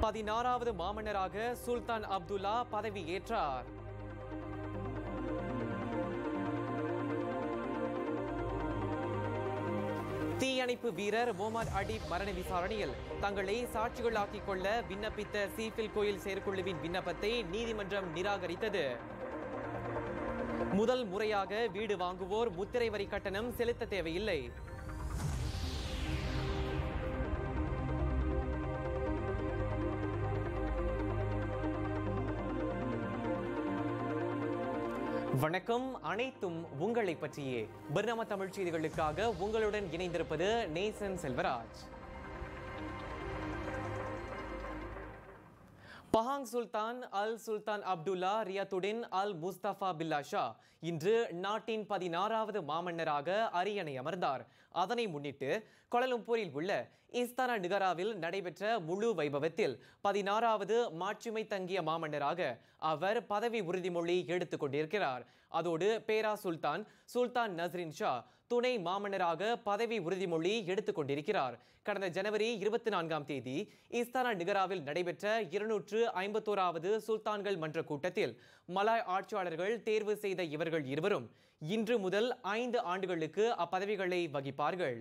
பதினாறாவது மாமன்னராக சுல்தான் அப்துல்லா பதவி ஏற்றார் தீயணைப்பு வீரர் முகமது அடீப் மரண விசாரணையில் தங்களை சாட்சிகளாக்கிக் கொள்ள விண்ணப்பித்த சீஃபில் கோயில் செயற்குழுவின் விண்ணப்பத்தை நீதிமன்றம் நிராகரித்தது முதல் முறையாக வீடு வாங்குவோர் முத்திரை வரி கட்டணம் செலுத்த தேவையில்லை வணக்கம் அனைத்தும் உங்களை பற்றியே பர்ணம தமிழ் செய்திகளுக்காக உங்களுடன் இணைந்திருப்பது Nesan Selvaraj Pahang Sultan Al Sultan Abdullah Riayatuddin Al Mustafa Billah Shah இன்று நாட்டின் பதினாறாவது மாமன்னராக அரியணை அமர்ந்தார் அதனை முன்னிட்டு கோலலம்பூரில் உள்ள இஸ்தானா நிகராவில் நடைபெற்ற முழு வைபவத்தில் பதினாறாவது மாட்சிமை தங்கிய மாமன்னராக அவர் பதவி உறுதிமொழி எடுத்துக் கொண்டிருக்கிறார் அதோடு பேரா சுல்தான் சுல்தான் நஸ்ரின் ஷா துணை மாமன்னராக பதவி உறுதிமொழி எடுத்துக் கொண்டிருக்கிறார் கடந்த ஜனவரி இருபத்தி நான்காம் தேதி இஸ்தானா நிகராவில் நடைபெற்ற இருநூற்று ஐம்பத்தோராவது சுல்தான்கள் மன்ற கூட்டத்தில் மலாய் ஆட்சியாளர்கள் தேர்வு செய்த இவர்கள் இருவரும் இன்று முதல் ஐந்து ஆண்டுகளுக்கு அப்பதவிகளை வகிப்பார்கள்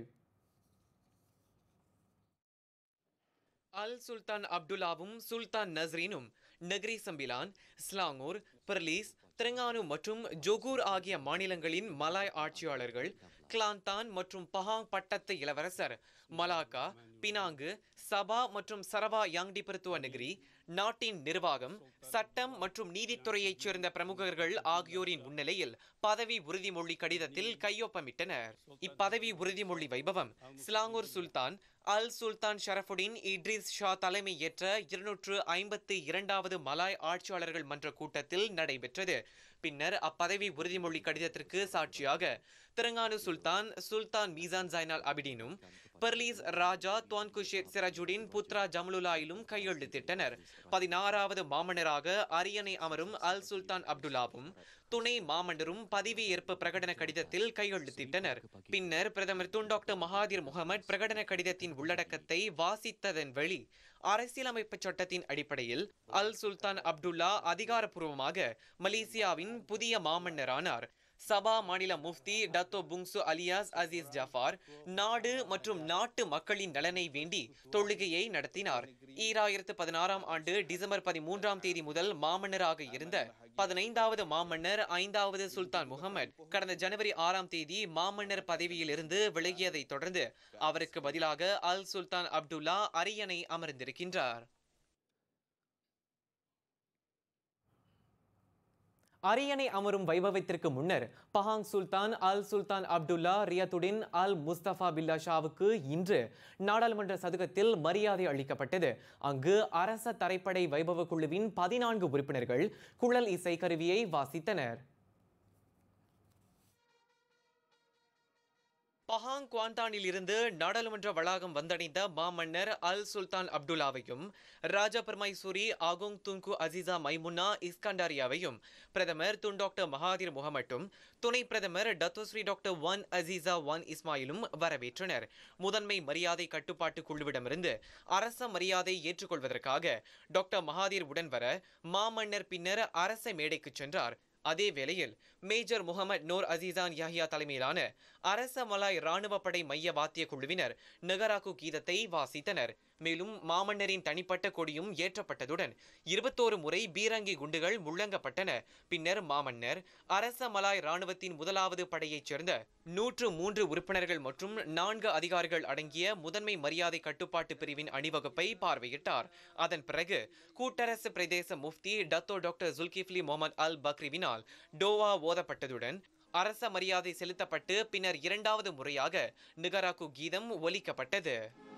அல் சுல்தான் அப்துல்லாவும் சுல்தான் நஸ்ரீனும் Negeri Sembilan Selangor Perlis Terengganu மற்றும் ஜொகூர் ஆகிய மாநிலங்களின் மலாய் ஆட்சியாளர்கள் கிளாந்தான் மற்றும் பஹாங் பட்டத்து இளவரசர் மலாக்கா பினாங்கு சபா மற்றும் சரவா யாங்டிபருத்துவ நகரி நாட்டின் நிர்வாகம் சட்டம் மற்றும் நீதித்துறையைச் சேர்ந்த பிரமுகர்கள் ஆகியோரின் முன்னிலையில் பதவி உறுதிமொழி கடிதத்தில் கையொப்பமிட்டனர் இப்பதவி உறுதிமொழி வைபவம் ஸ்லாங்கூர் சுல்தான் அல் சுல்தான் ஷரஃபுடின் இட்ரிஸ் ஷா தலைமை ஏற்ற இருநூற்று ஐம்பத்தி இரண்டாவது மலாய் ஆட்சியாளர்கள் மன்ற கூட்டத்தில் நடைபெற்றது பின்னர் அப்பதவி உறுதிமொழி கடிதத்திற்கு சாட்சியாக திரங்கானு சுல்தான் சுல்தான் மீசான் ஜைனால் அபிடினும் பர்லீஸ் ராஜா துவான்குஷேத் சிராஜுடின் புத்ரா ஜமுலுலாயிலும் கையெழுத்திட்டனர் பதினாறாவது மாமன்னராக அரியணை அமரும் அல் சுல்தான் அப்துல்லாவும் துணை மாமன்னரும் பதவி ஏற்பு பிரகடன கடிதத்தில் கையெழுத்திட்டனர் பின்னர் பிரதமர் துன் டாக்டர் மகாதீர் முகமது பிரகடன கடிதத்தின் உள்ளடக்கத்தை வாசித்ததன் வழி அரசியலமைப்பு சட்டத்தின் அடிப்படையில் அல் சுல்தான் அப்துல்லா அதிகாரப்பூர்வமாக மலேசியாவின் புதிய மாமன்னரானார் சபா மாநில Mufti Datuk Bungsu Alias Aziz Jaafar நாடு மற்றும் நாட்டு மக்களின் நலனை வேண்டி தொழுகையை நடத்தினார் ஈராயிரத்து பதினாறாம் ஆண்டு டிசம்பர் பதிமூன்றாம் தேதி முதல் மாமன்னராக இருந்த பதினைந்தாவது மாமன்னர் ஐந்தாவது சுல்தான் முகமது கடந்த ஜனவரி ஆறாம் தேதி மாமன்னர் பதவியிலிருந்து விலகியதைத் தொடர்ந்து அவருக்கு பதிலாக அல் சுல்தான் அப்துல்லா அரியணை அமர்ந்திருக்கின்றார் அரியணை அமரும் வைபவத்திற்கு முன்னர் Pahang Sultan Al Sultan Abdullah Riayatuddin Al Mustafa Billah ஷாவுக்கு இன்று நாடாளுமன்ற சதுக்கத்தில் மரியாதை அளிக்கப்பட்டது அங்கு அரச தரைப்படை வைபவ குழுவின் பதினான்கு உறுப்பினர்கள் குழல் இசை கருவியை வாசித்தனர் பஹாங் குவாந்தானில் இருந்து நாடாளுமன்ற வளாகம் வந்தடைந்த மாமன்னர் அல் சுல்தான் அப்துல்லாவையும் ராஜா பர்மைசூரி ஆகோங் துன்கு அசிசா மைமுன்னா இஸ்கண்டாரியாவையும் பிரதமர் துன் டாக்டர் மகாதீர் முகமட்டும் துணை பிரதமர் Datuk Seri doctor Wan Azizah Wan இஸ்மாயிலும் வரவேற்றனர் முதன்மை மரியாதை கட்டுப்பாட்டு குழுவிடமிருந்து அரச மரியாதை ஏற்றுக்கொள்வதற்காக டாக்டர் மகாதீர் உடன் வர மாமன்னர் பின்னர் அரச மேடைக்கு சென்றார் அதே வேளையில் major Mohamad Noor Azizan Yahya தலைமையிலான அரச மலாய் ராணுவ படை மைய வாத்திய குழுவினர் நகராக்கு கீதத்தை வாசித்தனர் மேலும் மாமன்னரின் தனிப்பட்ட கொடியும் ஏற்றப்பட்டதுடன் இருபத்தோரு முறை பீரங்கி குண்டுகள் முழங்கப்பட்டன பின்னர் மாமன்னர் அரச மலாய் ராணுவத்தின் முதலாவது படையைச் சேர்ந்த நூற்று மூன்று உறுப்பினர்கள் மற்றும் நான்கு அதிகாரிகள் அடங்கிய முதன்மை மரியாதை கட்டுப்பாட்டு பிரிவின் அணிவகுப்பை பார்வையிட்டார் அதன் பிறகு கூட்டரசு பிரதேச Mufti Datuk doctor Zulkifli Mohamad Al பக்ரிவினால் டோவா ஓதப்பட்டதுடன் அரச மரியாதை செலுத்தப்பட்டு பின்னர் இரண்டாவது முறையாக நிகராக்கு கீதம் ஒலிக்கப்பட்டது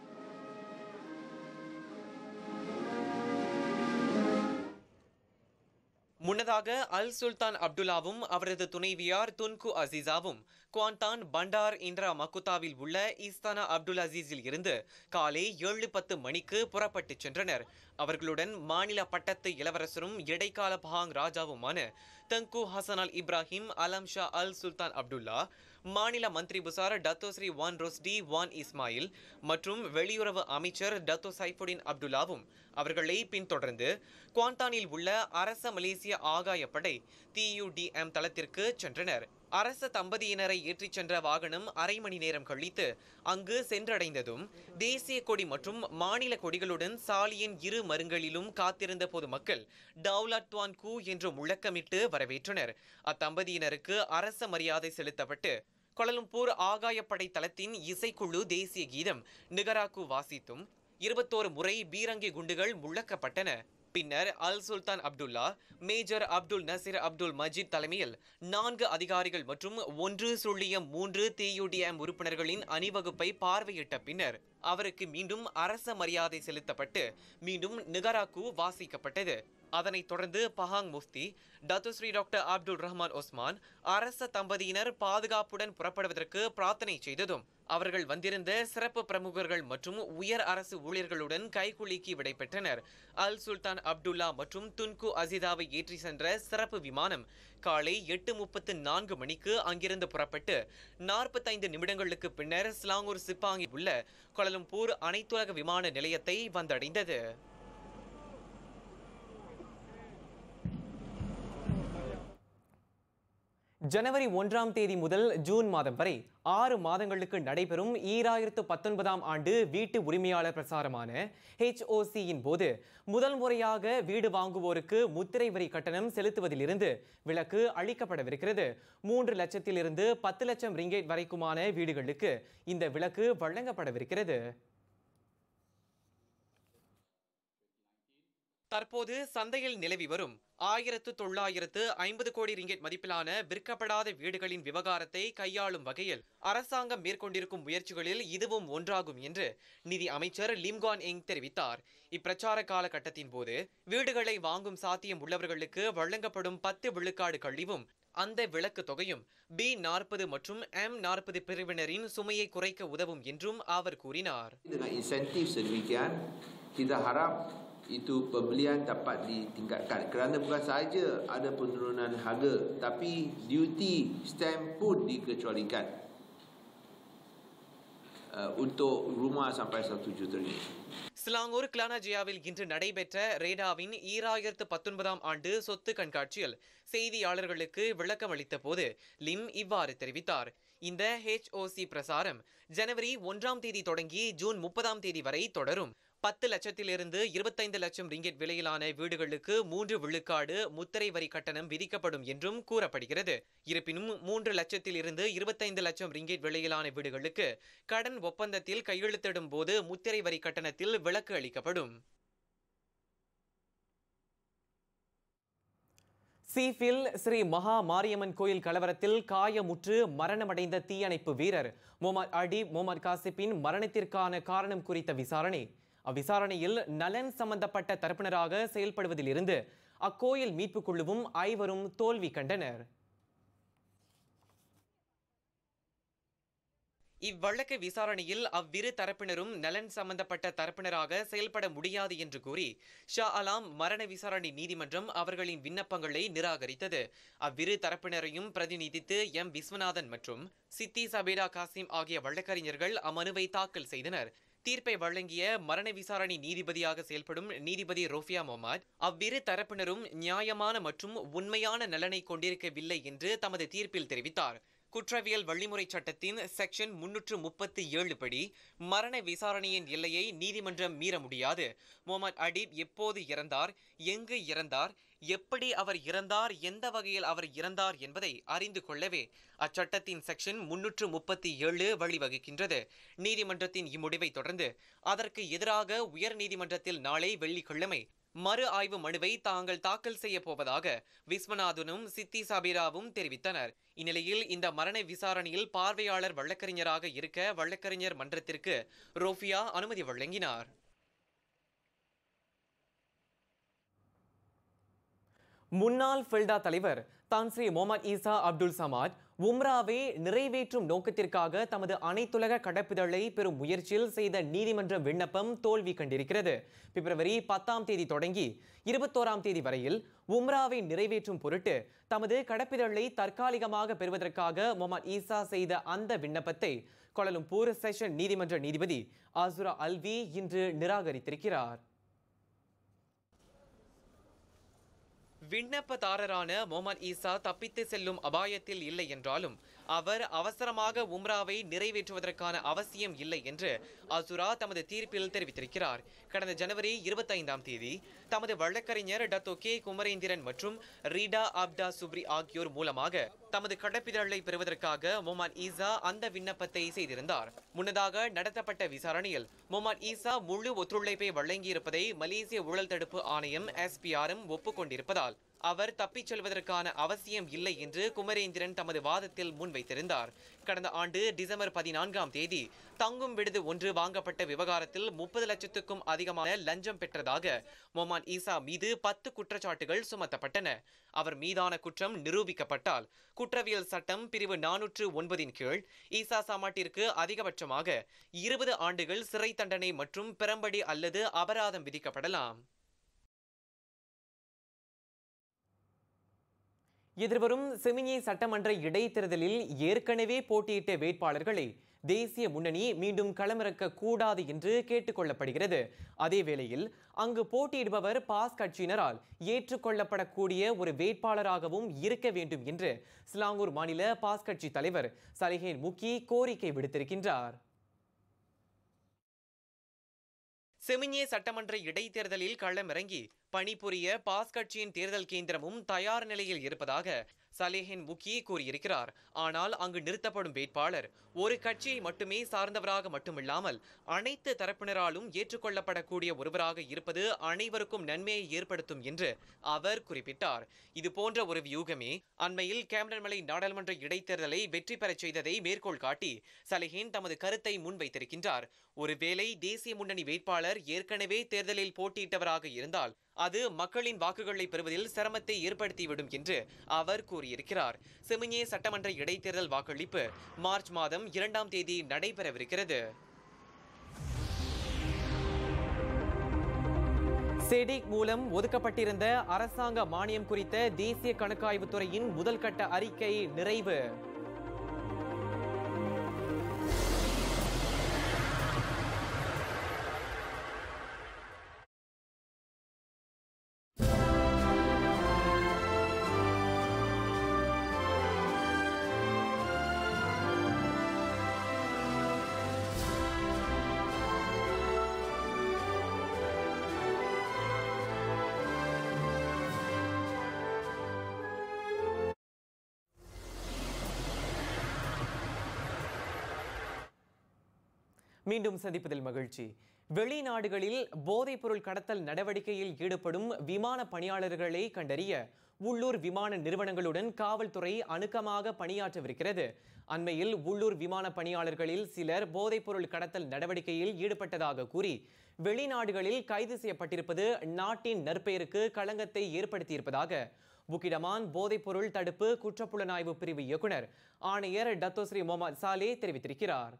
முன்னதாக அல் சுல்தான் அப்துல்லாவும் அவரது துணைவியார் துன்கு அசீசாவும் குவாந்தான் பண்டார் இந்திரா மக்குத்தாவில் உள்ள இஸ்தானா அப்துல் அசீஸில் இருந்து காலை ஏழு பத்து மணிக்கு புறப்பட்டுச் சென்றனர் அவர்களுடன் மாநில பட்டத்து இளவரசரும் இடைக்கால பஹாங் ராஜாவுமான தங்கு ஹசன் அல் இப்ராஹிம் அலம் ஷா அல் சுல்தான் அப்துல்லா மாநில Menteri Besar Datuk Seri Wan Rosdi Wan Ismail மற்றும் வெளியுறவு அமைச்சர் டத்தோ சைஃபுடின் அப்துல்லாவும் அவர்களை பின்தொடர்ந்து குவாந்தானில் உள்ள அரச மலேசிய ஆகாயப்படை டியூடிஎம் தளத்திற்கு சென்றனர் அரச தம்பதியினரை ஏற்றிச் சென்ற வாகனம் அரை மணி நேரம் கழித்து அங்கு சென்றடைந்ததும் தேசிய கொடி மற்றும் மாநில கொடிகளுடன் சாலியின் இரு மருங்களிலும் காத்திருந்த பொதுமக்கள் டவுலாட் துவான் கூ என்று முழக்கமிட்டு வரவேற்றனர் அத்தம்பதியினருக்கு அரச மரியாதை செலுத்தப்பட்டு கொலலும்பூர் ஆகாயப்படை தளத்தின் இசைக்குழு தேசிய கீதம் நிகராக்கு வாசித்தும் இருபத்தோரு முறை பீரங்கி குண்டுகள் முழக்கப்பட்டன பின்னர் Al Sultan Abdullah major Abdul Nasir Abdul Majid தலைமையில் நான்கு அதிகாரிகள் மற்றும் ஒன்று சுள்ளியம் மூன்று டியூடிஎம் உறுப்பினர்களின் அணிவகுப்பை பார்வையிட்ட பின்னர் அவருக்கு மீண்டும் அரச மரியாதை செலுத்தப்பட்டு மீண்டும் நிகராக்கு வாசிக்கப்பட்டது அதனைத் தொடர்ந்து Pahang Mufti Datuk Seri doctor Abdul Rahman Osman அரச தம்பதியினர் பாதுகாப்புடன் புறப்படுவதற்கு பிரார்த்தனை செய்ததும் அவர்கள் வந்திருந்த சிறப்பு பிரமுகர்கள் மற்றும் உயர் அரசு ஊழியர்களுடன் கைகுலுக்கி விடைபெற்றனர் அல் சுல்தான் அப்துல்லா மற்றும் துன்கு அசிதாவை ஏற்றி சென்ற சிறப்பு விமானம் காலை எட்டு முப்பத்து நான்கு மணிக்கு அங்கிருந்து புறப்பட்டு நாற்பத்தைந்து நிமிடங்களுக்கு பின்னர் ஸ்லாங்கூர் சிப்பாங்கில் உள்ள கொலலும்பூர் அனைத்துலக விமான நிலையத்தை வந்தடைந்தது ஜனவரி ஒன்றாம் தேதி முதல் ஜூன் மாதம் வரை ஆறு மாதங்களுக்கு நடைபெறும் ஈராயிரத்து பத்தொன்பதாம் ஆண்டு வீட்டு உரிமையாளர் பிரசாரமான ஹெச்ஓசியின் போது முதல் முறையாக வீடு வாங்குவோருக்கு முத்திரை வரி கட்டணம் செலுத்துவதிலிருந்து விலக்கு அளிக்கப்படவிருக்கிறது மூன்று லட்சத்திலிருந்து பத்து லட்சம் ரிங்கேட் வரைக்குமான வீடுகளுக்கு இந்த விலக்கு வழங்கப்படவிருக்கிறது தற்போது சந்தையில் நிலவி வரும் ஆயிரத்து தொள்ளாயிரத்து ஐம்பது கோடி ரிங்கெட் மதிப்பிலான விற்கப்படாத வீடுகளின் விவகாரத்தை கையாளும் வகையில் அரசாங்கம் மேற்கொண்டிருக்கும் முயற்சிகளில் இதுவும் ஒன்றாகும் என்று நிதி அமைச்சர் லிம்கான் எங் தெரிவித்தார் இப்பிரச்சார காலகட்டத்தின் போது வீடுகளை வாங்கும் சாத்தியம் உள்ளவர்களுக்கு வழங்கப்படும் பத்து விழுக்காடு கழிவும் அந்த விலக்கு தொகையும் பி நாற்பது மற்றும் எம் நாற்பது பிரிவினரின் சுமையை குறைக்க உதவும் என்றும் அவர் கூறினார் Dengan insentif sedemikian, kita harap itu pembelian dapat ditingkatkan kerana bukan sahaja ada penurunan harga tapi duty stamp pun dikecualikan uh, untuk rumah sampai 1 juta ringgit. Selangor கிளானாஜியாவில் இன்று நடைபெற்ற ரேடாவின் ஈராயிரத்து பத்தொன்பதாம் ஆண்டு சொத்து கண்காட்சியில் செய்தியாளர்களுக்கு விளக்கம் அளித்த போது லிம் இவ்வாறு தெரிவித்தார் இந்த ஹெச்ஓசி பிரசாரம் ஜனவரி ஒன்றாம் தேதி தொடங்கி ஜூன் முப்பதாம் தேதி வரை தொடரும் பத்து லட்சத்திலிருந்து இருபத்தைந்து லட்சம் ரிங்கெட் விலையிலான வீடுகளுக்கு மூன்று விழுக்காடு முத்திரை வரி கட்டணம் விதிக்கப்படும் என்றும் கூறப்படுகிறது இருப்பினும் மூன்று லட்சத்தில் இருந்து இருபத்தைந்து லட்சம் ரிங்கெட் விலையிலான வீடுகளுக்கு கடன் ஒப்பந்தத்தில் கையெழுத்திடும் போது முத்திரை வரி கட்டணத்தில் விலக்கு அளிக்கப்படும் சீஃபில் ஸ்ரீ மகா மாரியம்மன் கோயில் கலவரத்தில் காயமுற்று மரணமடைந்த தீயணைப்பு வீரர் முகமது அடீப் முகமது காசிப்பின் மரணத்திற்கான காரணம் குறித்த விசாரணை அவ்விசாரணையில் நலன் சம்பந்தப்பட்ட தரப்பினராக செயல்படுவதிலிருந்து அக்கோயில் மீட்புக் குழுவும் ஐவரும் தோல்வி கண்டனர் இவ்வழக்கு விசாரணையில் அவ்விரு தரப்பினரும் நலன் சம்பந்தப்பட்ட தரப்பினராக செயல்பட முடியாது என்று கூறி ஷா அலாம் மரண விசாரணை நீதிமன்றம் அவர்களின் விண்ணப்பங்களை நிராகரித்தது அவ்விரு தரப்பினரையும் பிரதிநிதித்து எம் விஸ்வநாதன் மற்றும் சித்தி சபேடா காசிம் ஆகிய வழக்கறிஞர்கள் அம்மனுவை தாக்கல் செய்தனர் தீர்ப்பை வழங்கிய மரண விசாரணை நீதிபதியாக செயல்படும் நீதிபதி ரோஃபியா மொஹமத் அவ்விரு தரப்பினரும் நியாயமான மற்றும் உண்மையான நலனை கொண்டிருக்கவில்லை என்று தமது தீர்ப்பில் தெரிவித்தார் குற்றவியல் வழிமுறை சட்டத்தின் செக்ஷன் முன்னூற்று முப்பத்தி ஏழு படி மரண விசாரணையின் எல்லையை நீதிமன்றம் மீற முடியாது முகமது அடீப் எப்போது இறந்தார் எங்கு இறந்தார் எப்படி அவர் இறந்தார் எந்த வகையில் அவர் இறந்தார் என்பதை அறிந்து கொள்ளவே அச்சட்டத்தின் செக்ஷன் முன்னூற்று முப்பத்தி ஏழு வழிவகுக்கின்றது நீதிமன்றத்தின் இம்முடிவை தொடர்ந்து அதற்கு எதிராக உயர் நீதிமன்றத்தில் நாளை வெள்ளிக்கிழமை மறு ஆய்வு மனுவை தாங்கள் தாக்கல் செய்ய போவதாக விஸ்வநாதனும் சித்தி சாபிராவும் தெரிவித்தனர் இந்நிலையில் இந்த மரண விசாரணையில் பார்வையாளர் வழக்கறிஞராக இருக்க வழக்கறிஞர் மன்றத்திற்கு ரோஃபியா அனுமதி வழங்கினார் முன்னாள் ஃபில்டா தலைவர் தான் ஸ்ரீ முகமது ஈசா அப்துல் சமாத் உம்ராவை நிறைவேற்றும் நோக்கத்திற்காக தமது அனைத்துலக கடப்பிதழை பெறும் முயற்சியில் செய்த நீதிமன்ற விண்ணப்பம் தோல்வி கண்டிருக்கிறது பிப்ரவரி பத்தாம் தேதி தொடங்கி இருபத்தோராம் தேதி வரையில் உம்ராவை நிறைவேற்றும் பொருட்டு தமது கடப்பிதழை தற்காலிகமாக பெறுவதற்காக முகமது ஈசா செய்த அந்த விண்ணப்பத்தை கோலலும்பூர் செஷன் நீதிமன்ற நீதிபதி ஆசுரா அல்வி இன்று நிராகரித்திருக்கிறார் விண்ணப்பதாரரான மொஹமத் ஈசா தப்பித்து செல்லும் அபாயத்தில் இல்லை என்றாலும் அவர் அவசரமாக உம்ராவை நிறைவேற்றுவதற்கான அவசியம் இல்லை என்று அசுரா தமது தீர்ப்பில் தெரிவித்திருக்கிறார் கடந்த ஜனவரி இருபத்தைந்தாம் தேதி தமது வழக்கறிஞர் டத்தோ கே குமரேந்திரன் மற்றும் ரீடா அப்டா சுப்ரி ஆகியோர் மூலமாக தமது கடப்பிதழை பெறுவதற்காக மொஹமத் ஈசா அந்த விண்ணப்பத்தை செய்திருந்தார் முன்னதாக நடத்தப்பட்ட விசாரணையில் மொஹமத் ஈசா முழு ஒத்துழைப்பை வழங்கியிருப்பதை மலேசிய ஊழல் தடுப்பு ஆணையம் எஸ்பிஆரும் ஒப்புக்கொண்டிருப்பதால் அவர் தப்பிச் செல்வதற்கான அவசியம் இல்லை என்று குமரேந்திரன் தமது வாதத்தில் முன்வைத்திருந்தார் கடந்த ஆண்டு டிசம்பர் பதினான்காம் தேதி தங்கும் விடுதி ஒன்று வாங்கப்பட்ட விவகாரத்தில் முப்பது லட்சத்துக்கும் அதிகமான லஞ்சம் பெற்றதாக மொமான் ஈசா மீது பத்து குற்றச்சாட்டுகள் சுமத்தப்பட்டன அவர் மீதான குற்றம் நிரூபிக்கப்பட்டால் குற்றவியல் சட்டம் பிரிவு நானூற்று ஒன்பதின் கீழ் ஈசா சாமாட்டிற்கு அதிகபட்சமாக இருபது ஆண்டுகள் சிறை தண்டனை மற்றும் பெரம்படி அல்லது அபராதம் விதிக்கப்படலாம் எதிர்வரும் செமினி சட்டமன்ற இடைத்தேர்தலில் ஏற்கனவே போட்டியிட்ட வேட்பாளர்களை தேசிய முன்னணி மீண்டும் களமிறக்க கூடாது என்று கேட்டுக்கொள்ளப்படுகிறது அதே வேளையில் அங்கு போட்டியிடுபவர் பாஸ் கட்சியினரால் ஏற்றுக்கொள்ளப்படக்கூடிய ஒரு வேட்பாளராகவும் இருக்க வேண்டும் என்று சிலாங்கூர் மாநில பாஸ் கட்சி தலைவர் சலிஹேன் முக்கி கோரிக்கை விடுத்திருக்கின்றார் செமிஞ்ஞே சட்டமன்ற இடைத்தேர்தலில் களமிறங்கி பணிபுரிய பாஸ் கட்சியின் தேர்தல் கேந்திரமும் தயார் நிலையில் இருப்பதாக சலேஹின் முக்கி கூறியிருக்கிறார் ஆனால் அங்கு நிறுத்தப்படும் வேட்பாளர் ஒரு கட்சியை மட்டுமே சார்ந்தவராக மட்டுமில்லாமல் அனைத்து தரப்பினராலும் ஏற்றுக்கொள்ளப்படக்கூடிய ஒருவராக இருப்பது அனைவருக்கும் நன்மையை ஏற்படுத்தும் என்று அவர் குறிப்பிட்டார் இது போன்ற ஒரு வியூகமே அண்மையில் கேமரன்மலை நாடாளுமன்ற இடைத்தேர்தலை வெற்றி பெறச் செய்ததை மேற்கோள் காட்டி சலேஹின் தமது கருத்தை முன்வைத்திருக்கின்றார் ஒருவேளை தேசிய முன்னணி வேட்பாளர் ஏற்கனவே தேர்தலில் போட்டியிட்டவராக இருந்தால் அது மக்களின் வாக்குகளை பெறுவதில் சிரமத்தை ஏற்படுத்திவிடும் என்று அவர் கூறியிருக்கிறார் செமிஞே சட்டமன்ற இடைத்தேர்தல் வாக்களிப்பு மார்ச் மாதம் இரண்டாம் தேதி நடைபெறவிருக்கிறது செடிக் மூலம் ஒதுக்கப்பட்டிருந்த அரசாங்க மானியம் குறித்த தேசிய கணக்காய்வுத் துறையின் முதல் கட்ட அறிக்கை நிறைவு மீண்டும் சந்திப்பதில் மகிழ்ச்சி வெளிநாடுகளில் போதைப்பொருள் கடத்தல் நடவடிக்கையில் ஈடுபடும் விமான பணியாளர்களை கண்டறிய உள்ளூர் விமான நிறுவனங்களுடன் காவல்துறை அணுக்கமாக பணியாற்றவிருக்கிறது அண்மையில் உள்ளூர் விமான பணியாளர்களில் சிலர் போதைப்பொருள் கடத்தல் நடவடிக்கையில் ஈடுபட்டதாக கூறி வெளிநாடுகளில் கைது செய்யப்பட்டிருப்பது நாட்டின் நற்பெயருக்கு களங்கத்தை ஏற்படுத்தியிருப்பதாக புக்கிடமான் போதைப்பொருள் தடுப்பு குற்றப்புலனாய்வு பிரிவு இயக்குனர் ஆணையர் டத்தோஸ்ரீ முகமது சாலே தெரிவித்திருக்கிறார்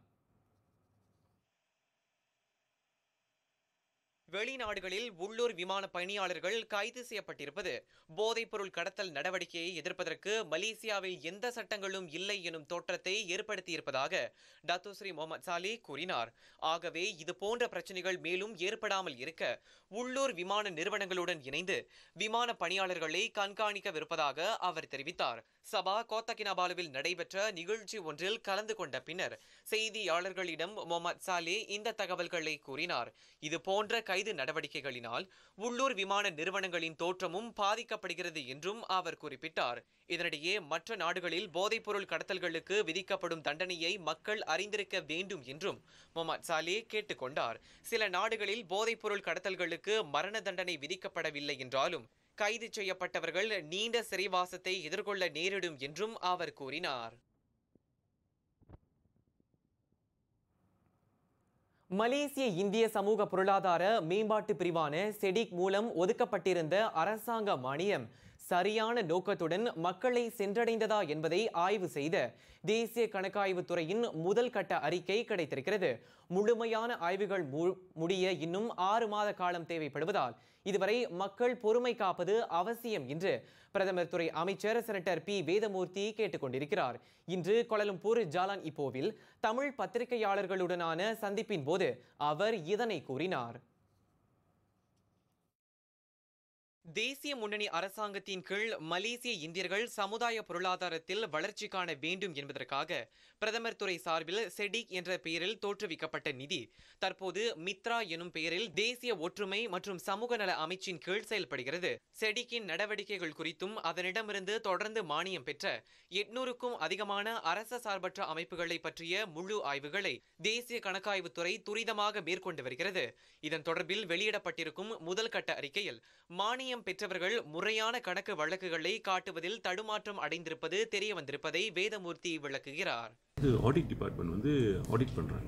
வெளிநாடுகளில் உள்ளூர் விமான பணியாளர்கள் கைது செய்யப்பட்டிருப்பது போதைப்பொருள் கடத்தல் நடவடிக்கையை எதிர்ப்பதற்கு மலேசியாவில் எந்த சட்டங்களும் இல்லை எனும் தோற்றத்தை ஏற்படுத்தியிருப்பதாக டத்தோஸ்ரீ முகமது சாலே கூறினார் ஆகவே இது போன்ற பிரச்சனைகள் மேலும் ஏற்படாமல் இருக்க உள்ளூர் விமான நிறுவனங்களுடன் இணைந்து விமான பணியாளர்களை கண்காணிக்கவிருப்பதாக அவர் தெரிவித்தார் சபா கோத்தகினாபாலுவில் நடைபெற்ற நிகழ்ச்சி ஒன்றில் கலந்து கொண்ட பின்னர் செய்தியாளர்களிடம் முகமது சாலே இந்த தகவல்களை கூறினார் இது போன்ற கைது நடவடிக்கைகளினால் உள்ளூர் விமான நிறுவனங்களின் தோற்றமும் பாதிக்கப்படுகிறது என்றும் அவர் குறிப்பிட்டார் இதனிடையே மற்ற நாடுகளில் போதைப்பொருள் கடத்தல்களுக்கு விதிக்கப்படும் தண்டனையை மக்கள் அறிந்திருக்க வேண்டும் என்றும் முகமது சாலே கேட்டுக்கொண்டார் சில நாடுகளில் போதைப்பொருள் கடத்தல்களுக்கு மரண தண்டனை விதிக்கப்படவில்லை என்றாலும் கைது செய்யப்பட்டவர்கள் நீண்ட சிறைவாசத்தை எதிர்கொள்ள நேரிடும் என்றும் அவர் கூறினார் மலேசிய இந்திய சமூக பொருளாதார மேம்பாட்டு பிரிவான செடிக் மூலம் ஒதுக்கப்பட்டிருந்த அரசாங்க மானியம் சரியான நோக்கத்துடன் மக்களை சென்றடைந்ததா என்பதை ஆய்வு செய்த தேசிய கணக்காய்வு துறையின் முதல் கட்ட அறிக்கை கிடைத்திருக்கிறது முழுமையான ஆய்வுகள் மு- முடிய இன்னும் ஆறு மாத காலம் தேவைப்படுவதால் இதுவரை மக்கள் பொறுமை காப்பது அவசியம் என்று பிரதமர் துறை அமைச்சர் செனட்டர் பி வேதமூர்த்தி கேட்டுக்கொண்டிருக்கிறார் இன்று கோலலம்பூர் ஜாலான் இப்போவில் தமிழ் பத்திரிகையாளர்களுடனான சந்திப்பின் போது அவர் இதனை கூறினார் தேசிய முன்னணி அரசாங்கத்தின் கீழ் மலேசிய இந்தியர்கள் சமுதாய பொருளாதாரத்தில் வளர்ச்சி காண வேண்டும் என்பதற்காக பிரதமர் துறை சார்பில் செடிக் என்ற பெயரில் தோற்றுவிக்கப்பட்ட நிதி தற்போது மித்ரா எனும் பெயரில் தேசிய ஒற்றுமை மற்றும் சமூக நல அமைச்சின் கீழ் செயல்படுகிறது செடிக்கின் நடவடிக்கைகள் குறித்தும் அதனிடமிருந்து தொடர்ந்து மானியம் பெற்ற எட்நூறுக்கும் அதிகமான அரச சார்பற்ற அமைப்புகளை பற்றிய முழு ஆய்வுகளை தேசிய கணக்காய்வுத்துறை துரிதமாக மேற்கொண்டு வருகிறது இதன் தொடர்பில் வெளியிடப்பட்டிருக்கும் முதல் கட்ட அறிக்கையில் மானியம் பெற்றவர்கள் முறையான கணக்கு வழக்குகளை காட்டுவதில் தடுமாற்றம் அடைந்திருப்பது தெரிய வந்திருப்பதை வேதமூர்த்தி விளக்குகிறார் இது ஆடிட் டிபார்ட்மெண்ட் வந்து ஆடிட் பண்ணுறாங்க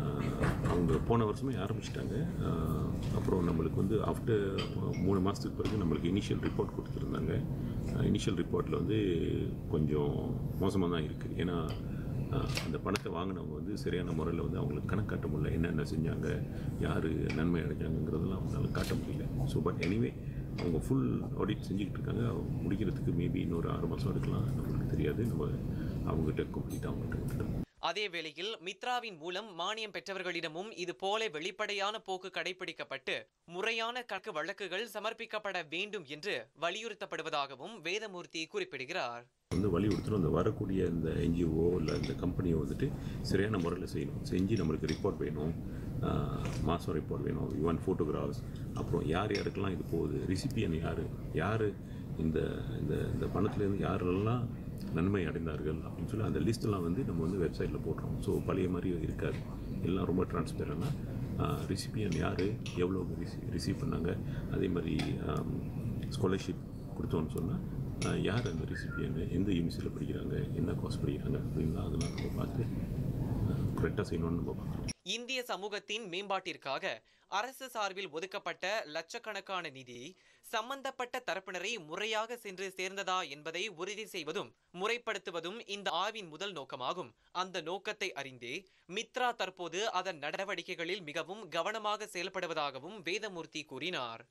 அவங்க போன வருஷமே ஆரம்பிச்சிட்டாங்க அப்புறம் நம்மளுக்கு வந்து ஆஃப்டர் மூணு மாதத்துக்கு பிறகு நம்மளுக்கு இனிஷியல் ரிப்போர்ட் கொடுத்துருந்தாங்க இனிஷியல் ரிப்போர்ட்டில் வந்து கொஞ்சம் மோசமாக தான் இருக்குது ஏன்னா அஹ், அந்த பணத்தை வாங்கினவங்க வந்து சரியான முறையில் வந்து அவங்களுக்கு கணக்கு காட்ட முடியல என்னென்ன செஞ்சாங்க யார் நன்மை அடைஞ்சாங்கங்கிறதெல்லாம் அவங்களால காட்ட முடியல ஸோ பட் எனிவே அவங்க ஃபுல் ஆடிட் செஞ்சுக்கிட்டு இருக்காங்க அவங்க முடிக்கிறதுக்கு மேபி இன்னொரு ஆறு மாதம் எடுக்கலாம் நம்மளுக்கு தெரியாது நம்ம அவங்ககிட்ட கம்ப்ளீட்டாக அவங்ககிட்ட விட்டுட்டோம் அதே வேளையில் மித்ராவின் மூலம் மானியம் பெற்றவர்களிடமும் இது போல வெளிப்படையான போக்கு கடைபிடிக்கப்பட்டு முறையான கணக்கு வழக்குகள் சமர்ப்பிக்கப்பட வேண்டும் என்று வலியுறுத்தப்படுவதாகவும் வேதமூர்த்தி குறிப்பிடுகிறார் வந்து வலியுறுத்தணும் அந்த வரக்கூடிய இந்த என்ஜிஓ இல்லை இந்த கம்பெனியை வந்துட்டு சரியான முறையில் செய்யணும் செஞ்சு நம்மளுக்கு ரிப்போர்ட் வேணும் மாதம் ரிப்போர்ட் வேணும் ஈவன் ஃபோட்டோகிராஃப்ஸ் அப்புறம் யார் யாருக்கெல்லாம் இது போகுது ரிசிபியன் யார் யார் இந்த இந்த இந்த பணத்துலேருந்து யாரெல்லாம் நன்மை அடைந்தார்கள் அப்படின்னு சொல்லி அந்த லிஸ்ட்டெல்லாம் வந்து நம்ம வந்து வெப்சைட்டில் போடுறோம் ஸோ பழைய மாதிரி இருக்காது எல்லாம் ரொம்ப டிரான்ஸ்பேரண்டாக ரிசிபியன் யார் எவ்வளோ ரிசி ரிசீவ் பண்ணாங்க அதே மாதிரி ஸ்காலர்ஷிப் கொடுத்தோன்னு சொன்னால் ஆஹ் யார் அந்த ரெசிபியன் எந்த யூனிவர்சிட்டியில் படிக்கிறாங்க என்ன கோர்ஸ் படிக்கிறாங்க அப்படின்லாம் அதெல்லாம் நம்ம பார்த்து கரெக்டாக செய்யணும்னு நம்ம பார்க்குறோம் இந்திய சமூகத்தின் மேம்பாட்டிற்காக அரசு சார்பில் ஒதுக்கப்பட்ட லட்சக்கணக்கான நிதி சம்பந்தப்பட்ட தரப்பினரை முறையாக சென்று சேர்ந்ததா என்பதை உறுதி செய்வதும் முறைப்படுத்துவதும் இந்த ஆய்வின் முதல் நோக்கமாகும் அந்த நோக்கத்தை அறிந்தே மித்ரா தற்போது அதன் நடவடிக்கைகளில் மிகவும் கவனமாக செயல்படுவதாகவும் வேதமூர்த்தி கூறினார்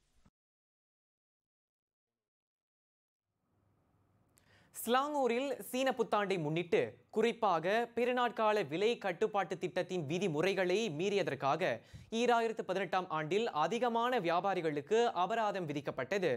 ஸ்லாங்கூரில் சீன புத்தாண்டை முன்னிட்டு குறிப்பாக பெருநாட்கால விலை கட்டுப்பாட்டு திட்டத்தின் விதிமுறைகளை மீறியதற்காக ஈராயிரத்து பதினெட்டாம் ஆண்டில் அதிகமான வியாபாரிகளுக்கு அபராதம் விதிக்கப்பட்டது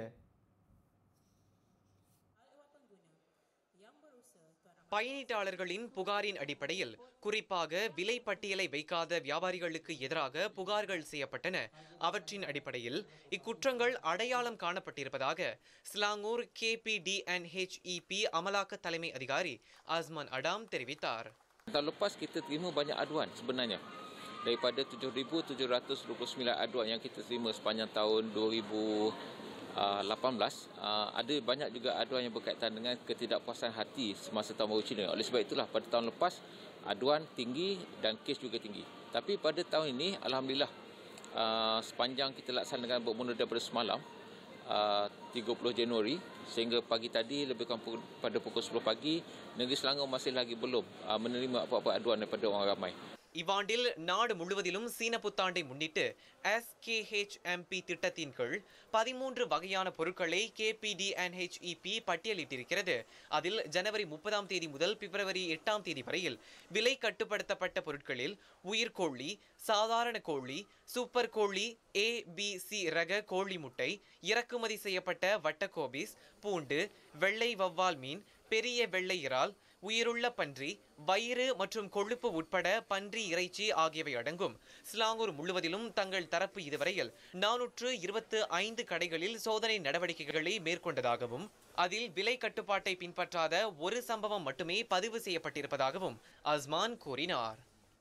பயணீட்டாளர்களின் புகாரின் அடிப்படையில் குறிப்பாக விலை பட்டியலை வைக்காத வியாபாரிகளுக்கு எதிராக புகார்கள் செய்யப்பட்டன அவற்றின் அடிப்படையில் இக்குற்றங்கள் அடையாளம் காணப்பட்டிருப்பதாக ஸ்லாங்கூர் கேபிடிஎன்ஹெச்இபி அமலாக்க தலைமை அதிகாரி அஸ்மான் அடாம் தெரிவித்தார் Tahun lepas kita terima banyak aduan sebenarnya. Daripada 7,729 aduan yang kita terima sepanjang tahun 2018, uh, ada banyak juga aduan yang berkaitan dengan ketidakpuasan hati semasa tahun baru Cina. Oleh sebab itulah pada tahun lepas aduan tinggi dan kes juga tinggi. Tapi pada tahun ini Alhamdulillah uh, sepanjang kita laksanakan bermula daripada semalam uh, 30 Januari sehingga pagi tadi lebih kurang pukul, pada pukul 10 pagi Negeri Selangor masih lagi belum uh, menerima apa-apa aduan daripada orang ramai. இவ்வாண்டில் நாடு முழுவதிலும் சீன புத்தாண்டை முன்னிட்டு எஸ்கேஹெச்எம்பி திட்டத்தின் கீழ் பதிமூன்று வகையான பொருட்களை கேபிடிஎன்ஹெச்இபி பட்டியலிட்டிருக்கிறது அதில் ஜனவரி முப்பதாம் தேதி முதல் பிப்ரவரி எட்டாம் தேதி வரையில் விலை கட்டுப்படுத்தப்பட்ட பொருட்களில் உயிர்கோழி சாதாரண கோழி சூப்பர் கோழி ஏ பி சி ரக கோழி முட்டை இறக்குமதி செய்யப்பட்ட வட்டக்கோபிஸ் பூண்டு வெள்ளை வவ்வால் மீன் பெரிய வெள்ளை இறால் உயிருள்ள பன்றி வயிறு மற்றும் கொழுப்பு உட்பட பன்றி இறைச்சி ஆகியவை அடங்கும் ஸ்லாங்கூர் முழுவதிலும் தங்கள் தரப்பு இதுவரையில் நானூற்று இருபத்து ஐந்து கடைகளில் சோதனை நடவடிக்கைகளை மேற்கொண்டதாகவும் அதில் விலை கட்டுப்பாட்டை பின்பற்றாத ஒரு சம்பவம் மட்டுமே பதிவு செய்யப்பட்டிருப்பதாகவும் அஸ்மான் கூறினார்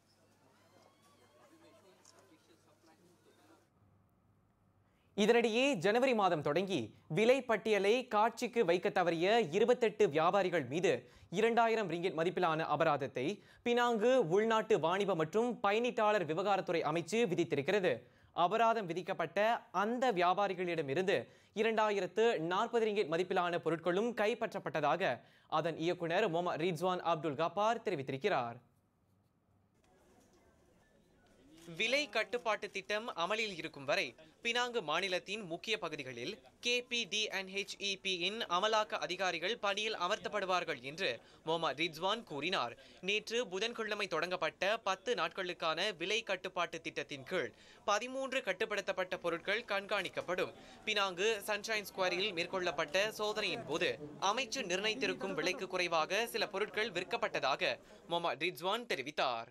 இதனிடையே ஜனவரி மாதம் தொடங்கி விலை பட்டியலை காட்சிக்கு வைக்க தவறிய இருபத்தெட்டு வியாபாரிகள் மீது இரண்டாயிரம் ரிங்கிட் மதிப்பிலான அபராதத்தை பினாங்கு உள்நாட்டு வாணிப மற்றும் பயணிட்டாளர் விவகாரத்துறை அமைச்சு விதித்திருக்கிறது அபராதம் விதிக்கப்பட்ட அந்த வியாபாரிகளிடமிருந்து இரண்டாயிரத்து நாற்பது ரிங்கிட் மதிப்பிலான பொருட்களும் கைப்பற்றப்பட்டதாக அதன் இயக்குனர் மொஹமத் ரிட்வான் அப்துல் கபார் தெரிவித்திருக்கிறார் விலை கட்டுப்பாட்டு திட்டம் அமலில் இருக்கும் வரை பினாங்கு மாநிலத்தின் முக்கிய பகுதிகளில் கேபிடிஎன்ஹெச்இபி இன் அமலாக்க அதிகாரிகள் பணியில் அமர்த்தப்படுவார்கள் என்று மொஹமத் ரிட்வான் கூறினார் நேற்று புதன்கிழமை தொடங்கப்பட்ட பத்து நாட்களுக்கான விலை கட்டுப்பாட்டு திட்டத்தின் கீழ் பதிமூன்று கட்டுப்படுத்தப்பட்ட பொருட்கள் கண்காணிக்கப்படும் பினாங்கு சன்ஷைன் ஸ்கொயரில் மேற்கொள்ளப்பட்ட சோதனையின் போது அமைச்சு நிர்ணயித்திருக்கும் விலைக்கு குறைவாக சில பொருட்கள் விற்கப்பட்டதாக மொஹமத் ரிட்வான் தெரிவித்தார்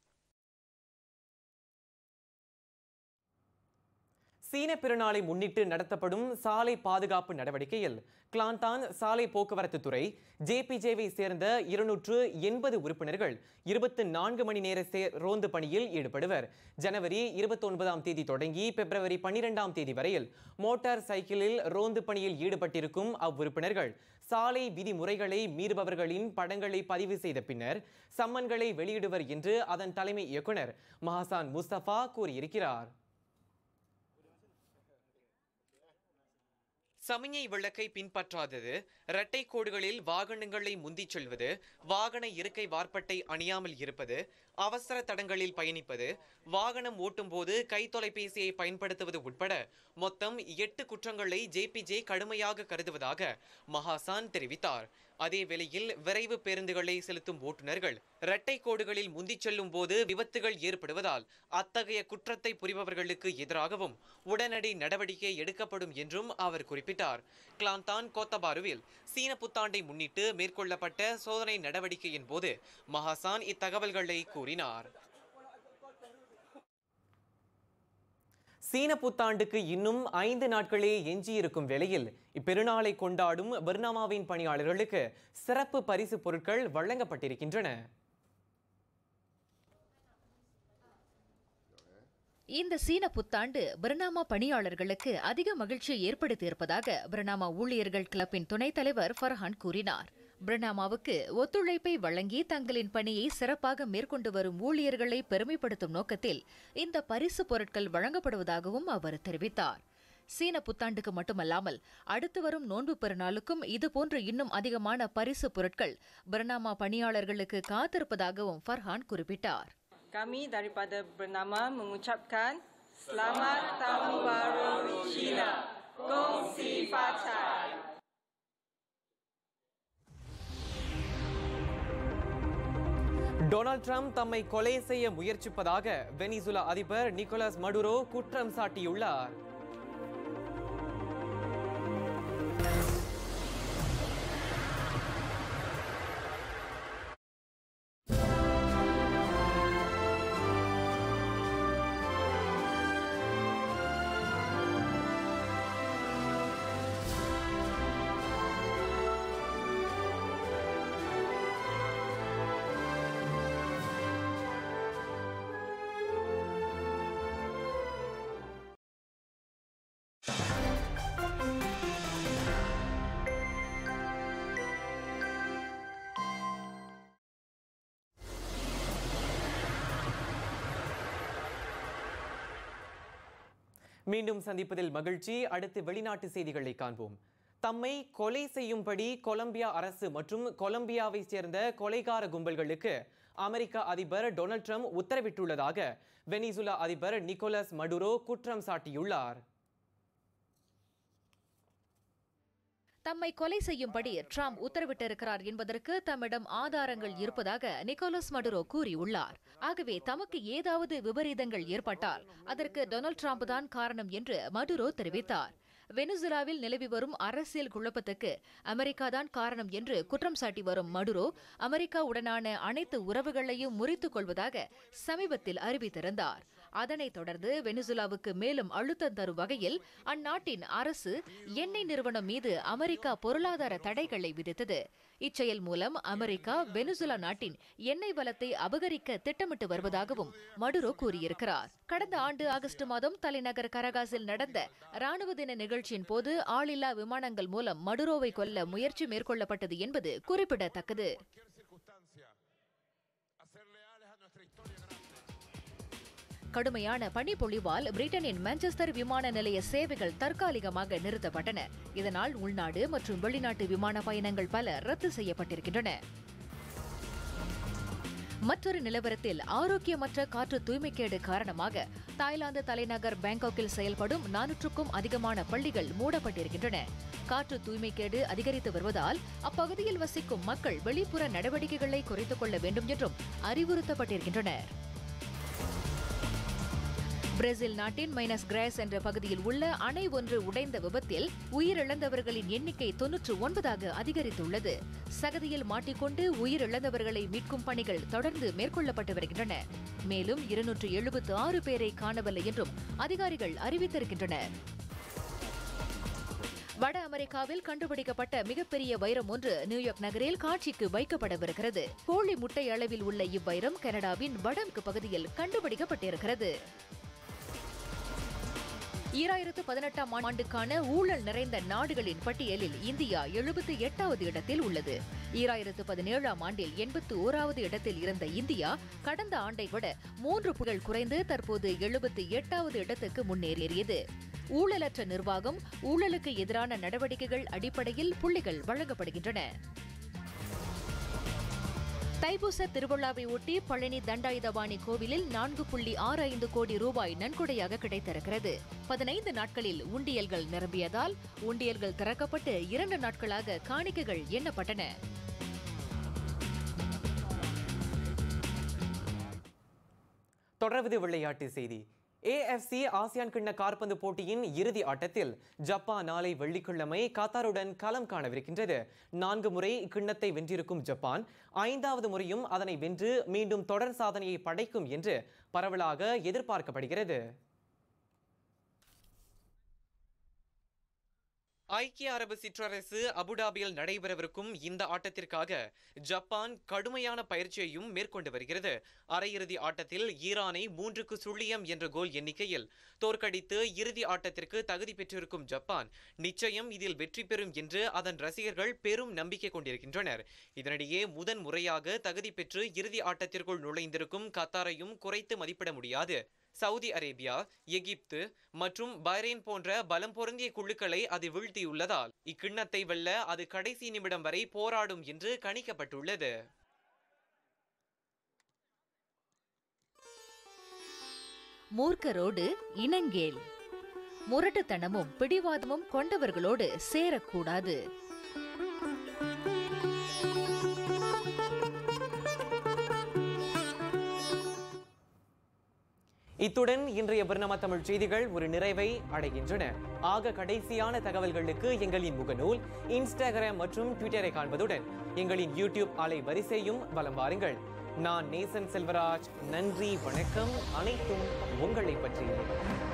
சீன பெருநாளை முன்னிட்டு நடத்தப்படும் சாலை பாதுகாப்பு நடவடிக்கையில் கிளாந்தான் சாலை போக்குவரத்து துறை ஜேபிஜேவை சேர்ந்த இருநூற்று எண்பது உறுப்பினர்கள் இருபத்தி நான்கு மணி நேர சே ரோந்து பணியில் ஈடுபடுவர் ஜனவரி இருபத்தி ஒன்பதாம் தேதி தொடங்கி பிப்ரவரி பன்னிரெண்டாம் தேதி வரையில் மோட்டார் சைக்கிளில் ரோந்து பணியில் ஈடுபட்டிருக்கும் அவ்வுறுப்பினர்கள் சாலை விதிமுறைகளை மீறுபவர்களின் படங்களை பதிவு செய்த பின்னர் சம்மன்களை வெளியிடுவர் என்று அதன் தலைமை இயக்குனர் மஹசான் முஸ்தபா கூறியிருக்கிறார் சமிஞை விளக்கை பின்பற்றாதது இரட்டை கோடுகளில் வாகனங்களை முந்திச் செல்வது வாகன இருக்கை வார்ப்பட்டை அணியாமல் இருப்பது அவசர தடங்களில் பயணிப்பது வாகனம் ஓட்டும்போது கை தொலைபேசியை பயன்படுத்துவது உட்பட மொத்தம் எட்டு குற்றங்களை ஜேபிஜே கடுமையாக கருதுவதாக மஹாசான் தெரிவித்தார் அதே வேளையில் விரைவு பேருந்துகளை செலுத்தும் ஓட்டுநர்கள் இரட்டை கோடுகளில் முந்திச் செல்லும் போது விபத்துகள் ஏற்படுவதால் அத்தகைய குற்றத்தை புரிபவர்களுக்கு எதிராகவும் உடனடி நடவடிக்கை எடுக்கப்படும் என்றும் அவர் குறிப்பிட்டார் கிளாந்தான் கோத்தபாருவில் சீன புத்தாண்டை முன்னிட்டு மேற்கொள்ளப்பட்ட சோதனை நடவடிக்கையின் போது மஹாசான் இத்தகவல்களை கூறினார் சீன புத்தாண்டுக்கு இன்னும் ஐந்து நாட்களே எஞ்சியிருக்கும் வேளையில் இப்பெருநாளை கொண்டாடும் பர்னாமாவின் பணியாளர்களுக்கு சிறப்பு பரிசு பொருட்கள் வழங்கப்பட்டிருக்கின்றன இந்த சீன புத்தாண்டு பர்னாமா பணியாளர்களுக்கு அதிக மகிழ்ச்சியை ஏற்படுத்தியிருப்பதாக பர்னாமா ஊழியர்கள் கிளப்பின் துணைத் தலைவர் ஃபர்ஹான் கூறினார் பர்னாமாவுக்கு ஒத்துழைப்பை வழங்கி தங்களின் பணியை சிறப்பாக மேற்கொண்டு வரும் ஊழியர்களை பெருமைப்படுத்தும் நோக்கத்தில் இந்த பரிசு பொருட்கள் வழங்கப்படுவதாகவும் அவர் தெரிவித்தார் சீன புத்தாண்டுக்கு மட்டுமல்லாமல் அடுத்து வரும் நோன்பு பெருநாளுக்கும் இதுபோன்று இன்னும் அதிகமான பரிசு பொருட்கள் பர்னாமா பணியாளர்களுக்கு காத்திருப்பதாகவும் ஃபர்ஹான் குறிப்பிட்டார் Kami daripada bernama mengucapkan Selamat Tahun Baru Cina. Gong Si Fa Cai. Donald Trump தம்மை கொலை செய்ய முயற்சிப்பதாக வெனிசுலா அதிபர் நிக்கோலஸ் மடுரோ குற்றம் சாட்டியுள்ளார் மீண்டும் சந்திப்பதில் மகிழ்ச்சி அடுத்து வெளிநாட்டு செய்திகளை காண்போம் தம்மை கொலை செய்யும்படி கொலம்பியா அரசு மற்றும் கொலம்பியாவை சேர்ந்த கொலைகார கும்பல்களுக்கு அமெரிக்க அதிபர் டொனால்ட் ட்ரம்ப் உத்தரவிட்டுள்ளதாக வெனிசுலா அதிபர் நிக்கோலஸ் மடுரோ குற்றம் சாட்டியுள்ளார் தம்மை கொலை செய்யும்படி ட்ரம்ப் உத்தரவிட்டிருக்கிறார் என்பதற்கு தம்மிடம் ஆதாரங்கள் இருப்பதாக நிக்கோலஸ் மடுரோ கூறியுள்ளார் ஆகவே தமக்கு ஏதாவது விபரீதங்கள் ஏற்பட்டால் அதற்கு டொனால்ட் ட்ரம்ப் தான் காரணம் என்று மடுரோ தெரிவித்தார் வெனிசுலாவில் நிலவி வரும் அரசியல் குழப்பத்துக்கு அமெரிக்கா தான் காரணம் என்று குற்றம் சாட்டி வரும் மடுரோ அமெரிக்காவுடனான அனைத்து உறவுகளையும் முறித்துக் கொள்வதாக சமீபத்தில் அறிவித்திருந்தார் அதனைத் தொடர்ந்து வெனிசுலாவுக்கு மேலும் அழுத்தம் தரும் வகையில் அந்நாட்டின் அரசு எண்ணெய் நிறுவனம் மீது அமெரிக்கா பொருளாதார தடைகளை விதித்தது இச்செயல் மூலம் அமெரிக்கா வெனிசுலா நாட்டின் எண்ணெய் வளத்தை அபகரிக்க திட்டமிட்டு வருவதாகவும் மடுரோ கூறியிருக்கிறார் கடந்த ஆண்டு ஆகஸ்ட் மாதம் தலைநகர் கரகாசில் நடந்த ராணுவ தின நிகழ்ச்சியின் போது ஆளில்லா விமானங்கள் மூலம் மடுரோவை கொல்ல முயற்சி மேற்கொள்ளப்பட்டது என்பது குறிப்பிடத்தக்கது கடுமையான பனிப்பொழிவால் பிரிட்டனின் மான்செஸ்டர் விமான நிலைய சேவைகள் தற்காலிகமாக நிறுத்தப்பட்டன இதனால் உள்நாடு மற்றும் வெளிநாட்டு விமான பயணங்கள் பல ரத்து செய்யப்பட்டிருக்கின்றன மற்றொரு நிலவரத்தில் ஆரோக்கியமற்ற காற்று தூய்மைக்கேடு காரணமாக தாய்லாந்து தலைநகர் பாங்காக்கில் செயல்படும் நானூற்றுக்கும் அதிகமான பள்ளிகள் மூடப்பட்டிருக்கின்றன காற்று தூய்மைக்கேடு அதிகரித்து வருவதால் அப்பகுதியில் வசிக்கும் மக்கள் வெளிப்புற நடவடிக்கைகளை குறைத்துக் கொள்ள வேண்டும் என்றும் அறிவுறுத்தப்பட்டிருக்கின்றனர் பிரேசில் நாட்டின் மைனஸ் கிராஸ் என்ற பகுதியில் உள்ள அணை ஒன்று உடைந்த விபத்தில் உயிரிழந்தவர்களின் எண்ணிக்கை தொன்னூற்று ஒன்பதாக அதிகரித்துள்ளது சகதியில் மாட்டிக்கொண்டு உயிரிழந்தவர்களை மீட்கும் பணிகள் தொடர்ந்து மேற்கொள்ளப்பட்டு வருகின்றன மேலும் இருநூற்று எழுபத்து ஆறு பேரை காணவில்லை என்றும் அதிகாரிகள் அறிவித்திருக்கின்றனர் வட அமெரிக்காவில் கண்டுபிடிக்கப்பட்ட மிகப்பெரிய வைரம் ஒன்று நியூயார்க் நகரில் காட்சிக்கு வைக்கப்படவிருக்கிறது கோழி முட்டை அளவில் உள்ள இவ்வைரம் கனடாவின் வடக்கு பகுதியில் கண்டுபிடிக்கப்பட்டிருக்கிறது ஈராயிரத்து பதினெட்டாம் ஆண்டுக்கான ஊழல் நிறைந்த நாடுகளின் பட்டியலில் இந்தியா எழுபத்தி எட்டாவது இடத்தில் உள்ளது ஈராயிரத்து பதினேழாம் ஆண்டில் எண்பத்து ஓராவது இடத்தில் இருந்த இந்தியா கடந்த ஆண்டை விட மூன்று புகழ் குறைந்து தற்போது எழுபத்தி எட்டாவது இடத்துக்கு முன்னேறியது ஊழலற்ற நிர்வாகம் ஊழலுக்கு எதிரான நடவடிக்கைகள் அடிப்படையில் புள்ளிகள் வழங்கப்படுகின்றன தைப்பூச திருவிழாவை ஒட்டி பழனி தண்டாயுதபாணி கோவிலில் நான்கு புள்ளி ஆறு ஐந்து கோடி ரூபாய் நன்கொடையாக கிடைத்திருக்கிறது பதினைந்து நாட்களில் உண்டியல்கள் நிரம்பியதால் உண்டியல்கள் திறக்கப்பட்டு இரண்டு நாட்களாக காணிக்கைகள் எண்ணப்பட்டன தொடர்வது விளையாட்டு செய்தி ஏஎஃப்சி ஆசியான் கிண்ண காற்பந்து போட்டியின் இறுதி ஆட்டத்தில் ஜப்பான் நாளை வெள்ளிக்கிழமை கத்தாருடன் களம் காணவிருக்கின்றது நான்கு முறை கிண்ணத்தை வென்றிருக்கும் ஜப்பான் ஐந்தாவது முறையும் அதனை வென்று மீண்டும் தொடர் சாதனையை படைக்கும் என்று பரவலாக எதிர்பார்க்கப்படுகிறது ஐக்கிய அரபு சிற்றரசு அபுடாபியில் நடைபெறவிருக்கும் இந்த ஆட்டத்திற்காக ஜப்பான் கடுமையான பயிற்சியையும் மேற்கொண்டு வருகிறது அரையிறுதி ஆட்டத்தில் ஈரானை மூன்றுக்கு சுழியம் என்ற கோல் எண்ணிக்கையில் தோற்கடித்து இறுதி ஆட்டத்திற்கு தகுதி பெற்றிருக்கும் ஜப்பான் நிச்சயம் இதில் வெற்றி பெறும் என்று அதன் ரசிகர்கள் பெரும் நம்பிக்கை கொண்டிருக்கின்றனர் இதனிடையே முதன் முறையாக தகுதி பெற்று இறுதி ஆட்டத்திற்குள் நுழைந்திருக்கும் கத்தாரையும் குறைத்து மதிப்பிட முடியாது சவுதி அரேபியா எகிப்து மற்றும் பஹ்ரைன் போன்ற பலம் பொருந்திய குழுக்களை அது வீழ்த்தியுள்ளதால் இக்கிண்ணத்தை வெல்ல அது கடைசி நிமிடம் வரை போராடும் என்று கணிக்கப்பட்டுள்ளது மூர்க்கரோடு இனங்கேல் முரட்டுத்தனமும் பிடிவாதமும் கொண்டவர்களோடு சேரக்கூடாது இத்துடன் இன்றைய பரிணாம தமிழ் செய்திகள் ஒரு நிறைவை அடைகின்றன ஆக கடைசியான தகவல்களுக்கு எங்களின் முகநூல் இன்ஸ்டாகிராம் மற்றும் ட்விட்டரை காண்பதுடன் எங்களின் யூடியூப் அலை வரிசையும் வலம் வாருங்கள் நான் நேசன் செல்வராஜ் நன்றி வணக்கம் அனைத்தும் உங்களை பற்றியது